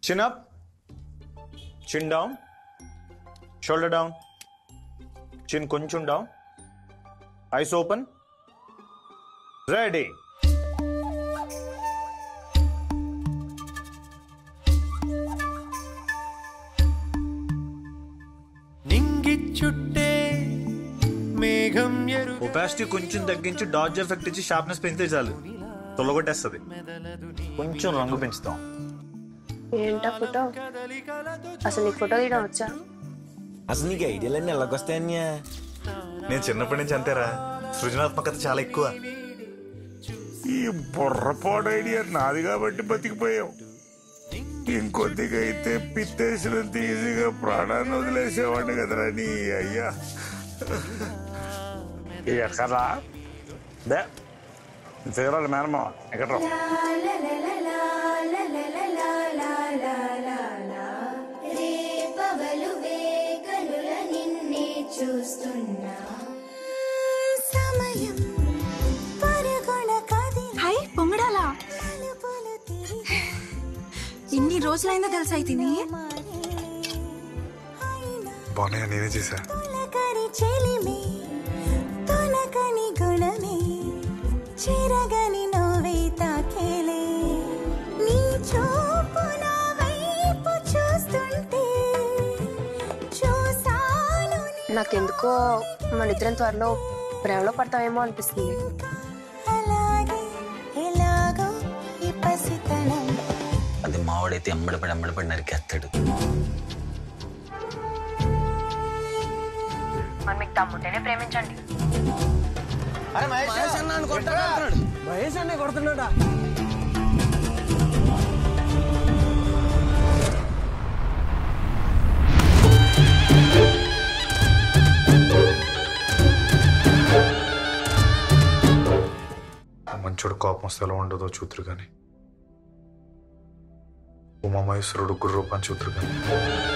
Chin up. Chin down. Shoulder down. Chin కొంచెం down. Eyes open. Ready. నింగి చుట్టే మేఘం ఎరు ఒపాసిటీ కొంచెం తగ్గించి డాజ్ ఎఫెక్ట్ ఇచ్చి షార్ప్నెస్ పెంచితే చాలు తొలగొట్టేస్తుంది కొంచెం రంగు పెంచుతాం ఏంటా ఫోటో అసలు నీకు ఫోటో తీయడం వచ్చా అసలు నీకు ఐడియాలన్నీ ఎలాగొస్తాయన్యా నేను చిన్నప్పటి నుంచి అంతేరా సృజనాత్మకత చాలా ఎక్కువ ఈ బుర్రపాడు ఐడియా నాది కాబట్టి బతికిపోయాం ఇంకొద్దిగా అయితే పిత్తేసినంత ఈజీగా ప్రాణాన్ని వదిలేసేవాడిని కదరా నీ అయ్యా ఎక్కడా దే తీరాలి మేనమా ఎక్కడ రేపవలు వేగలుల నిన్నే చూస్తున్నా సమయం పరుగున కదిలి హాయ్ పొంగడాలా తలుపులు తిరిగి ఇన్ని రోజులైందో తెలుసా తిని బాగున్నాయా నేనే చేశా తొలకరి చెలిమే తొలకని గుణమే చెరగని నవ్వే తాకేలే నీ చూపు నా వైపు చూస్తుంటే చూసాను నాకెందుకో మన ఇద్దరం త్వరలో ప్రేమలో పడతామేమో అనిపిస్తుంది అలాగే ఎలాగో ఈ పసితనం అది మావాడైతే ఎంబడిపడి ఎంబడిపడి నరికేస్తాడు మరి మీకు తమ్ముంటేనే ప్రేమించండి మహేష్ అన్నే కొడుతున్నాడా మంచోడు కోపం వస్తే ఎలా ఉండదో చూతురు కానీ ఉమామహేశ్వరుడు గుర్రూపాన్ని చూతురు కానీ